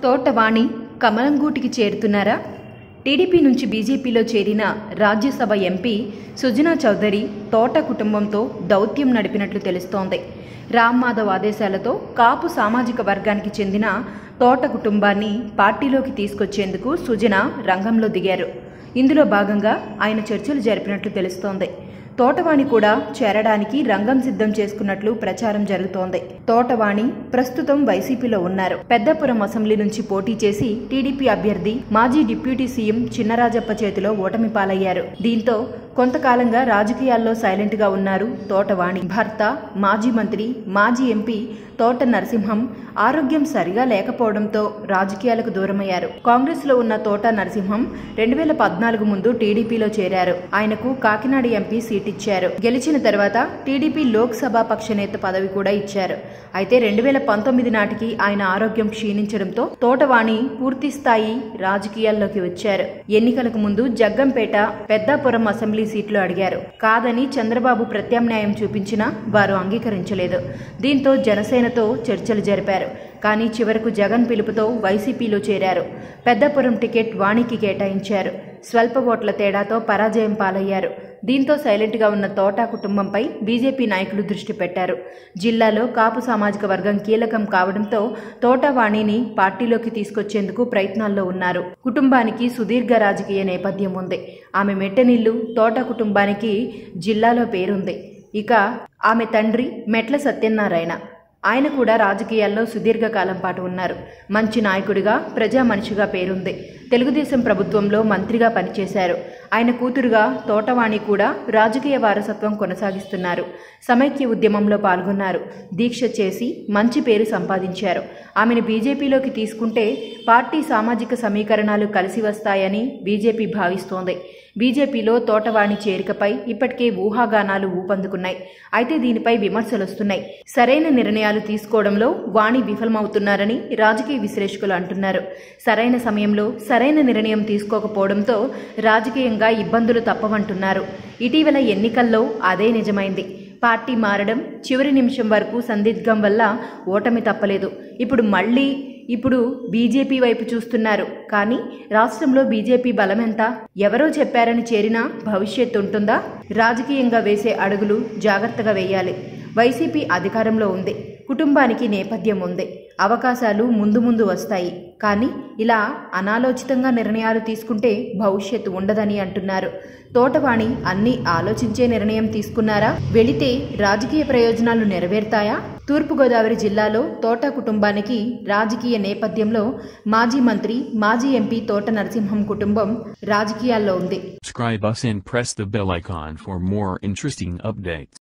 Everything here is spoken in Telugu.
తోటవాణి కమలంగూటికి చేరుతున్నారా టీడీపీ నుంచి బీజేపీలో చేరిన రాజ్యసభ ఎంపీ సుజనా చౌదరి తోట కుటుంబంతో దౌత్యం నడిపినట్లు తెలుస్తోంది రామ్ మాధవ్ ఆదేశాలతో కాపు సామాజిక వర్గానికి చెందిన తోట కుటుంబాన్ని పార్టీలోకి తీసుకొచ్చేందుకు సుజన రంగంలో దిగారు ఇందులో భాగంగా ఆయన చర్చలు జరిపినట్లు తెలుస్తోంది తోటవాణి కూడా చేరడానికి రంగం సిద్ధం చేసుకున్నట్లు ప్రచారం జరుగుతోంది తోటవాణి ప్రస్తుతం వైసీపీలో ఉన్నారు పెద్దపురం అసెంబ్లీ నుంచి పోటీ చేసి టీడీపీ అభ్యర్థి మాజీ డిప్యూటీ సీఎం చిన్నరాజప్ప చేతిలో ఓటమి పాలయ్యారు దీంతో కొంతకాలంగా రాజకీయాల్లో సైలెంట్ గా ఉన్నారు తోటవాణి భర్త మాజీ మంత్రి మాజీ ఎంపీ తోట నరసింహం ఆరోగ్యం సరిగా లేకపోవడంతో రాజకీయాలకు దూరమయ్యారు కాంగ్రెస్ లో ఉన్న తోట నరసింహం రెండు వేల పద్నాలుగు ముందు టీడీపీలో చేరారు ఆయనకు కాకినాడ ఎంపీ సీట్ ఇచ్చారు గెలిచిన తర్వాత టీడీపీ లోక్సభ పక్ష నేత పదవి కూడా ఇచ్చారు అయితే రెండు వేల పంతొమ్మిది నాటికి ఆయన ఆరోగ్యం క్షీణించడంతో తోటవాణి పూర్తి స్థాయి రాజకీయాల్లోకి వచ్చారు ఎన్నికలకు ముందు జగ్గంపేట పెద్దాపురం అసెంబ్లీ సీట్లు అడిగారు కాదని చంద్రబాబు ప్రత్యామ్నాయం చూపించినా వారు అంగీకరించలేదు దీంతో జనసేనతో చర్చలు జరిపారు కానీ చివరకు జగన్ పిలుపుతో వైసీపీలో చేరారు పెద్దపురం టికెట్ వాణికి కేటాయించారు స్వల్ప ఓట్ల తేడాతో పరాజయం పాలయ్యారు దీంతో సైలెంట్గా ఉన్న తోట కుటుంబంపై బీజేపీ నాయకులు దృష్టి పెట్టారు జిల్లాలో కాపు సామాజిక వర్గం కీలకం కావడంతో తోటవాణిని పార్టీలోకి తీసుకొచ్చేందుకు ప్రయత్నాల్లో ఉన్నారు కుటుంబానికి సుదీర్ఘ రాజకీయ నేపథ్యం ఉంది ఆమె మెట్టనిల్లు తోట కుటుంబానికి జిల్లాలో పేరుంది ఇక ఆమె తండ్రి మెట్ల సత్యనారాయణ ఆయన కూడా రాజకీయాల్లో సుదీర్ఘకాలం పాటు ఉన్నారు మంచి నాయకుడిగా ప్రజా మనిషిగా పేరుంది తెలుగుదేశం ప్రభుత్వంలో మంత్రిగా పనిచేశారు ఆయన కూతురుగా తోటవాణి కూడా రాజకీయ వారసత్వం కొనసాగిస్తున్నారు సమైక్య ఉద్యమంలో పాల్గొన్నారు దీక్ష చేసి మంచి పేరు సంపాదించారు ఆమెను బీజేపీలోకి తీసుకుంటే పార్టీ సామాజిక సమీకరణాలు కలిసి వస్తాయని బీజేపీ భావిస్తోంది బీజేపీలో తోటవాణి చేరికపై ఇప్పటికే ఊహాగానాలు ఊపందుకున్నాయి అయితే దీనిపై విమర్శలొస్తున్నాయి సరైన నిర్ణయాలు తీసుకోవడంలో వాణి విఫలమవుతున్నారని రాజకీయ విశ్లేషకులు అంటున్నారు సరైన సమయంలో సరైన నిర్ణయం తీసుకోకపోవడంతో రాజకీయంగా ఇబ్బందులు తప్పవంటున్నారు ఇటీవల ఎన్నికల్లో అదే నిజమైంది పార్టీ మారడం చివరి నిమిషం వరకు సందిగ్ధం వల్ల ఓటమి తప్పలేదు ఇప్పుడు మళ్ళీ ఇప్పుడు బీజేపీ వైపు చూస్తున్నారు కానీ రాష్ట్రంలో బీజేపీ బలం ఎంత ఎవరో చెప్పారని చేరినా భవిష్యత్తు ఉంటుందా రాజకీయంగా వేసే అడుగులు జాగ్రత్తగా వేయాలి వైసీపీ అధికారంలో ఉంది కుటుంబానికి నేపథ్యం ఉంది అవకాశాలు ముందు ముందు వస్తాయి కానీ ఇలా అనాలోచితంగా నిర్ణయాలు తీసుకుంటే భవిష్యత్తు ఉండదని అంటున్నారు తోటవాణి అన్ని ఆలోచించే నిర్ణయం తీసుకున్నారా వెళితే రాజకీయ ప్రయోజనాలు నెరవేరుతాయా తూర్పుగోదావరి జిల్లాలో తోట కుటుంబానికి రాజకీయ నేపథ్యంలో మాజీ మంత్రి మాజీ ఎంపీ తోట నరసింహం కుటుంబం రాజకీయాల్లో ఉంది Subscribe us and press the bell icon for more interesting updates.